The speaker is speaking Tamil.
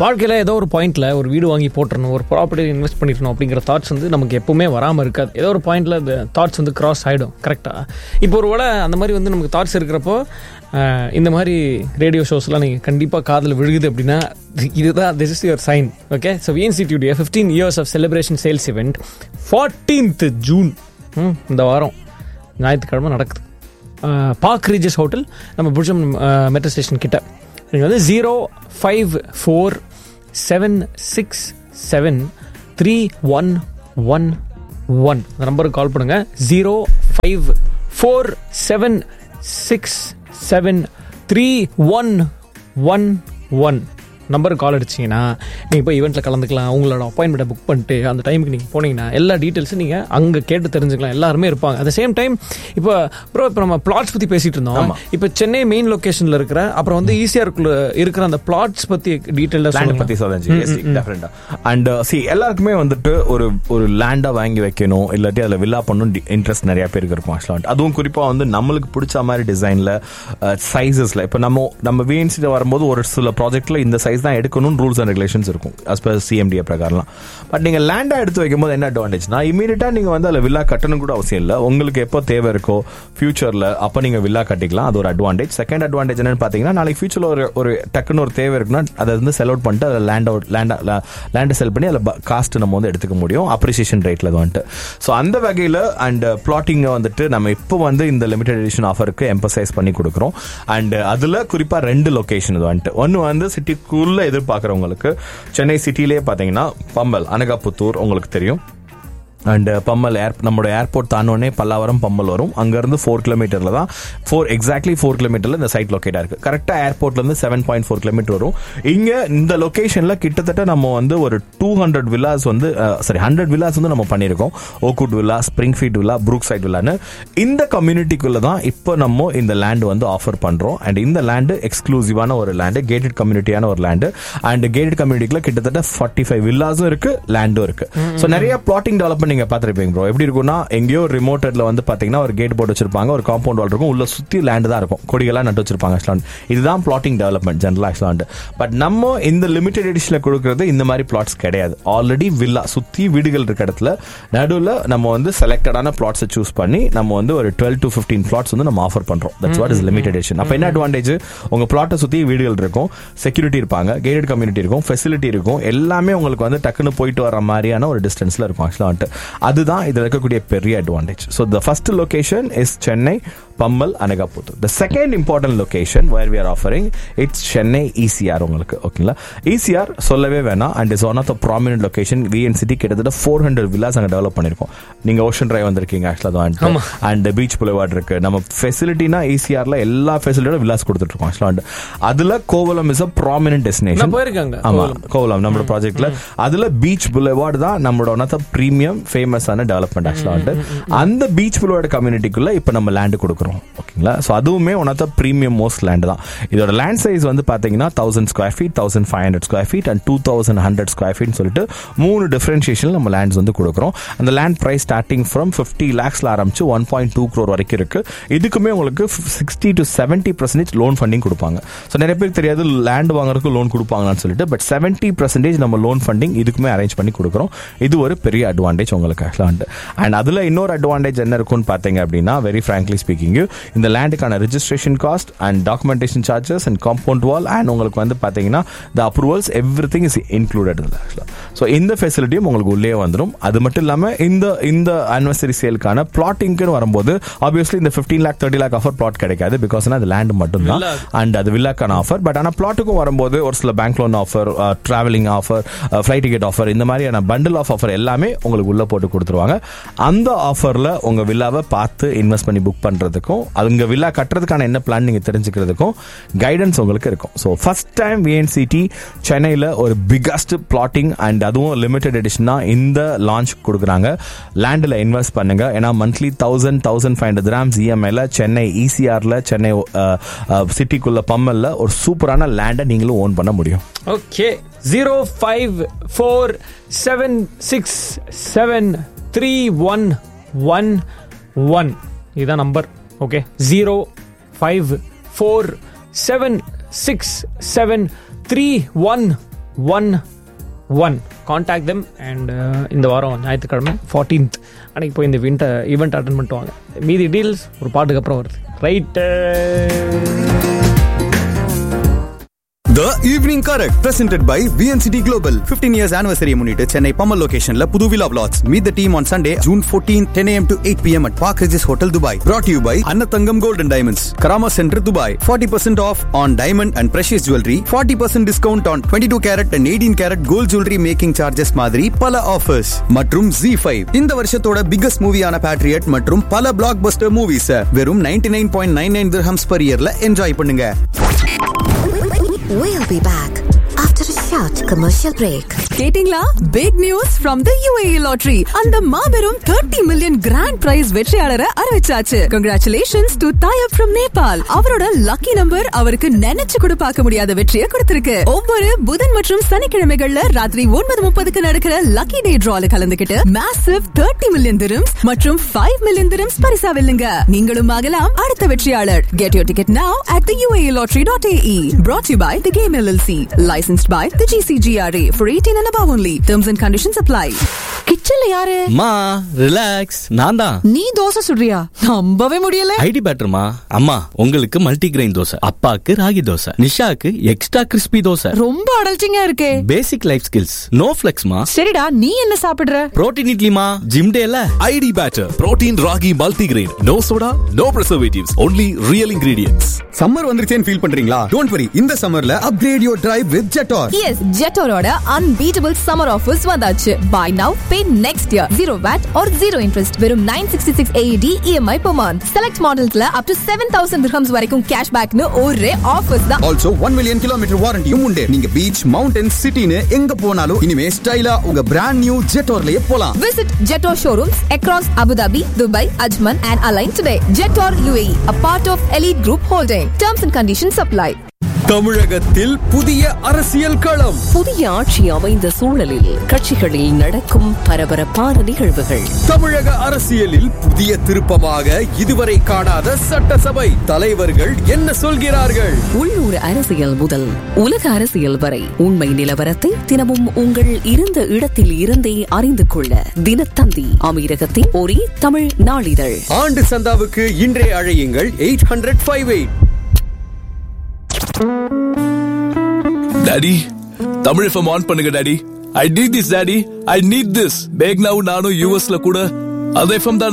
வாழ்க்கையில் ஏதோ ஒரு பாயிண்ட்ல ஒரு வீடு வாங்கி போட்டுறணும் ஒரு ப்ராப்பர்ட்டி இன்வெஸ்ட் பண்ணிடணும் அப்படிங்கிற தாட்ஸ் வந்து நமக்கு எப்பவுமே வராமல் இருக்காது ஏதோ ஒரு பாயிண்ட்ல அந்த தாட்ஸ் வந்து கிராஸ் ஆகிடும் கரெக்டாக இப்போ ஒரு வேளை அந்த மாதிரி வந்து நமக்கு தாட்ஸ் இருக்கிறப்போ அஹ், இந்த மாதிரி ரேடியோ ஷோஸ்லாம் நீங்கள் கண்டிப்பாக காதில் விழுகுது அப்படின்னா இதுதான் this is your sign okay so விஎன்சிடியுடைய fifteen years of celebration sales event fourteenth June இந்த வாரம் ஞாயிற்றுக்கிழமை நடக்குது பார்க் ரீஜஸ் ஹோட்டல் நம்ம புருஷம் மெட்ரோ ஸ்டேஷன் கிட்ட நீங்கள் வந்து zero five four seven six seven three one one one அந்த நம்பருக்கு கால் பண்ணுங்க zero five four seven six seven three one one one நம்பருக்கு கால் அடிச்சிங்கன்னா நீங்கள் போய் ஈவெண்ட்டில் கலந்துக்கலாம் உங்களோட அப்பாயின்மெண்ட்டை புக் பண்ணிட்டு அந்த டைமுக்கு நீங்கள் போனீங்கன்னா எல்லா டீட்டெயில்ஸும் நீங்கள் அங்கே கேட்டு தெரிஞ்சுக்கலாம் எல்லாருமே இருப்பாங்க அட் சேம் டைம் இப்போ ப்ரோ இப்போ நம்ம பிளாட்ஸ் பற்றி பேசிட்டு இருந்தோம் இப்போ சென்னை மெயின் லொக்கேஷனில் இருக்கிற அப்புறம் வந்து ஈஸியாக இருக்கிற அந்த பிளாட்ஸ் பற்றி டீட்டெயிலாக லேண்ட் சொல்லுங்க பத்தி சொல்றேன் டெஃபரெண்டா அண்ட் சி எல்லாருக்குமே வந்துட்டு ஒரு ஒரு லேண்டா வாங்கி வைக்கணும் இல்லாட்டி அதுல வில்லா பண்ணணும் இன்ட்ரெஸ்ட் நிறைய பேருக்கு இருக்கும் ஆக்சுவலா அதுவும் குறிப்பா வந்து நம்மளுக்கு பிடிச்ச மாதிரி டிசைன்ல சைசஸ்ல இப்போ நம்ம நம்ம விஎன்சி வரும்போது ஒரு சில ப்ராஜெக்ட்ல இந்த சைஸ் தான் எடுக்கணும் ரூல்ஸ் அண்ட் ரெகுலேஷன்ஸ் இருக்கும் அஸ் பர் சிஎம்டிஏ பிரகாரம்லாம் பட் நீங்க லேண்டா எடுத்து வைக்கும்போது என்ன அட்வான்டேஜ்னா இமீடியட்டா நீங்க வந்து அதுல வில்லா கட்டணும் கூட அவசியம் இல்லை உங்களுக்கு எப்போ தேவை இருக்கோ ஃபியூச்சர்ல அப்ப நீங்க வில்லா கட்டிக்கலாம் அது ஒரு அட்வான்டேஜ் செகண்ட் அட்வான்டேஜ் என்னன்னு பாத்தீங்கன்னா நாளைக்கு ஃபியூச்சர்ல ஒரு ஒரு டக்குன்னு ஒரு தேவை இருக்குன்னா அதை வந்து செல் அவுட் பண்ணிட்டு அதில் லேண்ட் அவுட் லேண்ட் லேண்டை செல் பண்ணி அதில் காஸ்ட் நம்ம வந்து எடுத்துக்க முடியும் அப்ரிசியேஷன் ரேட்ல அது வந்துட்டு ஸோ அந்த வகையில் அண்ட் பிளாட்டிங்கை வந்துட்டு நம்ம இப்போ வந்து இந்த லிமிடெட் எடிஷன் ஆஃபருக்கு எம்பசைஸ் பண்ணி கொடுக்குறோம் அண்ட் அதில் குறிப்பாக ரெண்டு லொகேஷன் இது வந்துட்டு ஒன்று வந்து சிட்டிக்குள்ள எதிர்பார்க்குறவங்களுக்கு சென்னை சிட்டிலேயே பார்த்தீங்கன்னா பம்பல் அனகாபுத்தூர் உங்களுக்கு தெரியும் அண்ட் பம்மல் ஏர் நம்மளோட ஏர்போர்ட் தாண்டோடனே பல்லாவரம் பம்மல் வரும் அங்கேருந்து ஃபோர் கிலோமீட்டரில் தான் ஃபோர் எக்ஸாக்ட்லி ஃபோர் கிலோமீட்டரில் இந்த சைட் லொக்கேட் இருக்கு கரெக்டாக ஏர்போர்ட்லேருந்து செவன் பாயிண்ட் ஃபோர் கிலோமீட்டர் வரும் இங்கே இந்த லொக்கேஷனில் கிட்டத்தட்ட நம்ம வந்து ஒரு டூ ஹண்ட்ரட் வில்லாஸ் வந்து சாரி ஹண்ட்ரட் வில்லாஸ் வந்து நம்ம பண்ணியிருக்கோம் oakwood villa spring field villa brook side வில்லான்னு இந்த கம்யூனிட்டிக்குள்ள தான் இப்போ நம்ம இந்த லேண்ட் வந்து ஆஃபர் பண்ணுறோம் அண்ட் இந்த லேண்டு எக்ஸ்க்ளூசிவான ஒரு லேண்டு கேட்டட் கம்யூனிட்டியான ஒரு லேண்டு அண்ட் கேட்டட் கம்யூனிட்டிக்குள்ள கிட்டத்தட்ட ஃபார்ட்டி ஃபைவ் வில்லாஸும் இருக்கு லேண்டும் இருக்கு ஸோ நிறைய பிளாட்டிங் டெவலப்மெண்ட் நீங்க பார்த்துருப்பீங்க ப்ரோ எப்படி இருக்கும்னா எங்கேயோ ரிமோட்டட்ல வந்து பாத்தீங்கன்னா ஒரு கேட் போட்டு வச்சிருப்பாங்க ஒரு காம்பவுண்ட் வால் இருக்கும் உள்ள சுத்தி லேண்ட் தான் இருக்கும் கொடிகள்லாம் நட்டு வச்சிருப்பாங்க ஆக்சுவலாக இதுதான் பிளாட்டிங் டெவலப்மெண்ட் ஜென்ரல் ஆக்சுவலாக பட் நம்ம இந்த லிமிடெட் எடிஷன்ல கொடுக்கறது இந்த மாதிரி பிளாட்ஸ் கிடையாது ஆல்ரெடி வில்லா சுத்தி வீடுகள் இருக்க இடத்துல நடுவில் நம்ம வந்து செலக்டடான பிளாட்ஸை சூஸ் பண்ணி நம்ம வந்து ஒரு டுவெல் டு ஃபிஃப்டீன் பிளாட்ஸ் வந்து நம்ம ஆஃபர் பண்றோம் that's what is limited edition அப்போ என்ன அட்வான்டேஜ் உங்க பிளாட்டை சுத்தி வீடுகள் இருக்கும் செக்யூரிட்டி இருப்பாங்க கேட்டட் கம்யூனிட்டி இருக்கும் ஃபெசிலிட்டி இருக்கும் எல்லாமே உங்களுக்கு வந்து டக்குன்னு போயிட்டு வர மாதிரியான ஒரு டிஸ்டன்ஸ்ல இருக்கும் ஆக்சுவலாக அதுதான் இதுல இருக்கக்கூடிய பெரிய advantage so the first location is Chennai Pammal Anakaputhur the second important location where we are offering it's Chennai ECR உங்களுக்கு ஓகேங்களா இசிஆர் சொல்லவே வேணாம் and is one of the prominent location VN city கிட்டத்தட்ட ஃபோர் ஹண்ட்ரட் வில்லாஸ் அங்கே டெவலப் பண்ணிருக்கோம் நீங்க ஓஷன் டிரைவ் வந்திருக்கீங்க ஆக்சுவலாக வந்துட்டு அண்ட் பீச் புலவார்டு இருக்கு நம்ம ஃபெசிலிட்டினா இசிஆர்ல எல்லா ஃபெசிலிட்டியோட வில்லாஸ் கொடுத்துட்டு இருக்கோம் ஆக்சுவலாக அதுல Kovalam is a prominent destination நான் போயிருக்காங்க ஆமா கோவலம் நம்மளோட ப்ராஜெக்ட்ல அதுல பீச் புலவார்டு தான் நம்மளோட ஒன் ஆஃப் த ப்ரீமியம் ஃபேமஸான டெவலப்மெண்ட் ஆக்சுவலா வந்து அந்த பீச் புலவார்டு கம்யூனிட்டிக்குள்ள இப்ப நம்ம லேண்ட் கொடுக்குறோம் ஓகேங்களா ஸோ அதுவுமே one of the premium most land தான் இதோட லேண்ட் சைஸ் வந்து பாத்தீங்கன்னா thousand square feet thousand five hundred square feet and two thousand hundred square feet சொல்லிட்டு மூணு டிஃபரன்ஷியேஷன் நம்ம லேண்ட்ஸ் வந்து கொடுக்குறோம் அந்த land price starting from fifty லேக்ஸ்ல ஆரம்பிச்சு ஒன் பாயிண்ட் டூ க்ரோர் வரைக்கும் இருக்கு இதுக்குமே உங்களுக்கு sixty to seventy percentage loan funding கொடுப்பாங்க ஸோ நிறைய பேருக்கு தெரியாது லேண்ட் வாங்குறதுக்கு லோன் கொடுப்பாங்கன்னு சொல்லிட்டு பட் செவன்டி பர்சன்டேஜ் நம்ம லோன் ஃபண்டிங் இதுக்குமே அரேஞ்ச் பண்ணி கொடுக்குறோம் இது ஒரு பெரிய அட்வான்டேஜ் உங்களுக்கு ஆக்சுவலாக அண்ட் அதில் இன்னொரு அட்வான்டேஜ் என்ன இருக்கும்னு பார்த்தீங்க அப்படின்னா வெரி ஃப்ராங்க்லி ஸ்பீக்கிங் இந்த லேண்டுக்கான registration cost and documentation charges and compound wall and உங்களுக்கு வந்து பார்த்தீங்கன்னா the approvals everything is included ஆக்சுவலாக ஸோ இந்த ஃபெசிலிட்டியும் உங்களுக்கு உள்ளே வந்துடும் அது மட்டும் இல்லாமல் இந்த இந்த ஆனிவர்சரி சேலுக்கான பிளாட்டிங்க்குன்னு வரும்போது ஆப்வியஸ்லி இந்த fifteen lakh thirty lakh offer plot கிடைக்காது பிகாஸ் அது லேண்ட் மட்டும் தான் அண்ட் அது வில்லாக்கான ஆஃபர் பட் ஆனால் பிளாட்டுக்கும் வரும்போது ஒரு சில bank loan offer travelling offer flight ticket offer இந்த மாதிரியான பண்டில் ஆஃப் ஆஃபர் எல்லாமே உங்களுக்கு உள்ள போட்டு கொடுத்துருவாங்க அந்த ஆஃபர்ல உங்க வில்லாவை பார்த்து இன்வெஸ்ட் பண்ணி புக் பண்றதுக்கும் அதுங்க வில்லா கட்டுறதுக்கான என்ன பிளான் நீங்க தெரிஞ்சுக்கிறதுக்கும் கைடன்ஸ் உங்களுக்கு இருக்கும் ஸோ ஃபர்ஸ்ட் டைம் விஎன்சிடி சென்னையில் ஒரு பிகஸ்ட் பிளாட்டிங் அண்ட் அதுவும் லிமிடெட் எடிஷனா இந்த லான்ச் கொடுக்குறாங்க லேண்டில் இன்வெஸ்ட் பண்ணுங்க ஏன்னா monthly thousand thousand five hundred grams இஎம்ஐல சென்னை இசிஆர்ல சென்னை சிட்டிக்குள்ள பம்மல்ல ஒரு சூப்பரான லேண்டை நீங்களும் ஓன் பண்ண முடியும் okay zero five four seven six seven three one one one இதுதான் number okay zero five four seven six seven three one one one contact them and இந்த வாரம் ஞாயிற்றுக்கிழமை ஃபார்ட்டீன்த் அன்னைக்கு போய் இந்த வின்ட்ட ஈவெண்ட் அட்டன் பண்ணிட்டு வாங்க மீதி டீல்ஸ் ஒரு பாட்டுக்கு அப்புறம் வருது right The Evening Correct presented by VNCT Global 15 years anniversary முன்னிட்டு சென்னை பம்மல் லொகேஷன்ல புது விழா plots meet the team on Sunday June 14 10 am to 8 pm at Park Regis Hotel Dubai brought to you by Annatangam Gold and Diamonds Karama Center Dubai 40% off on diamond and precious jewelry 40% discount on 22 carat and 18 carat gold jewelry making charges மாதிரி பல offers மற்றும் Z5 இந்த வருஷத்தோட பிகஸ்ட் மூவியான Patriot மற்றும் பல பிளாக்பஸ்டர் மூவிஸ் வெறும் 99.99 dirhams per yearல என்ஜாய் பண்ணுங்க We'll be back after a short commercial break. கேட்டிங்களா big news from the UAE lottery அந்த மாபெரும் 30 மில்லியன் கிராண்ட் பிரைஸ் வெற்றியாளரை அறிவிச்சாச்சு கங்க்ராச்சுலேஷன்ஸ் டு தாயப் ஃப்ரம் நேபாள் அவரோட லக்கி நம்பர் அவருக்கு நினைச்சு கூட பார்க்க முடியாத வெற்றியை கொடுத்திருக்கு ஒவ்வொரு புதன் மற்றும் சனிக்கிழமைகள்ல ராத்திரி ஒன்பது முப்பதுக்கு நடக்கிற லக்கி டே டிரால கலந்துகிட்டு மேசிவ் 30 மில்லியன் திரம்ஸ் மற்றும் 5 மில்லியன் திரம்ஸ் பரிசா வெல்லுங்க நீங்களும் ஆகலாம் அடுத்த வெற்றியாளர் get your ticket now at the UAELottery.ae brought to you by the Game LLC licensed by the GCGRA for 18 and above only terms and conditions apply கிச்சன்ல யாரு மா ரிலாக்ஸ் நான் தான் நீ தோசை சுடுறியா நம்பவே முடியல ஐடி பேட்டர்மா அம்மா உங்களுக்கு மல்டி கிரெயின் தோசை அப்பாக்கு ராகி தோசை நிஷாக்கு எக்ஸ்ட்ரா கிறிஸ்பி தோசை ரொம்ப அடல்ச்சிங்கா இருக்கே பேசிக் லைஃப் ஸ்கில்ஸ் நோ ஃபிளெக்ஸ்மா சரிடா நீ என்ன சாப்பிடுற புரோட்டீன் இட்லிமா ஜிம் டேல ID Batter, Protein Ragi Multigrain. No soda, no preservatives, only real ingredients. Summer வந்துருச்சேன்னு ஃபீல் பண்றீங்களா டோன்ட் வரி இந்த சம்மர்ல upgrade your drive with Jetour S ஜெட்டோரோட அன்பீட்டபிள் சம்மர் ஆஃபர்ஸ் வந்தாச்சு buy now pay next year zero VAT or zero interest வெறும் nine sixty six AED EMI per month select மாடல்ஸ்ல up to seven thousand dirhams வரைக்கும் கேஷ் பேக்னு ஒரே ஆஃபர்ஸ் தான் ஆல்சோ ஒன் மில்லியன் கிலோமீட்டர் வாரண்டியும் உண்டு நீங்க பீச் மவுண்டன் சிட்டின்னு எங்க போனாலும் இனிமே ஸ்டைலா உங்க பிராண்ட் நியூ ஜெட்டோர்லயே போலாம் Visit Jetor showrooms across Abu Dhabi, Dubai, Ajman and Align today. Jetor UAE, a part of Elite Group Holding. Terms and conditions apply. தமிழகத்தில் புதிய அரசியல் களம் புதிய ஆட்சி அமைந்த சூழலில் கட்சிகளில் நடக்கும் பரபரப்பான நிகழ்வுகள் தமிழக அரசியலில் புதிய திருப்பமாக இதுவரை காணாத சட்டசபை தலைவர்கள் என்ன சொல்கிறார்கள் உள்ளூர் அரசியல் முதல் உலக அரசியல் வரை உண்மை நிலவரத்தை தினமும் உங்கள் இருந்த இடத்தில் இருந்தே அறிந்து கொள்ள தினத்தந்தி அமீரகத்தின் ஒரே தமிழ் நாளிதழ் ஆண்டு சந்தாவுக்கு இன்றே அழையுங்கள் eight hundred five eight daddy Tamil FM on பண்ணுங்க daddy I need this daddy I need this bag நானும் யூஎஸ்ல கூட அது எஃப்எம் தான்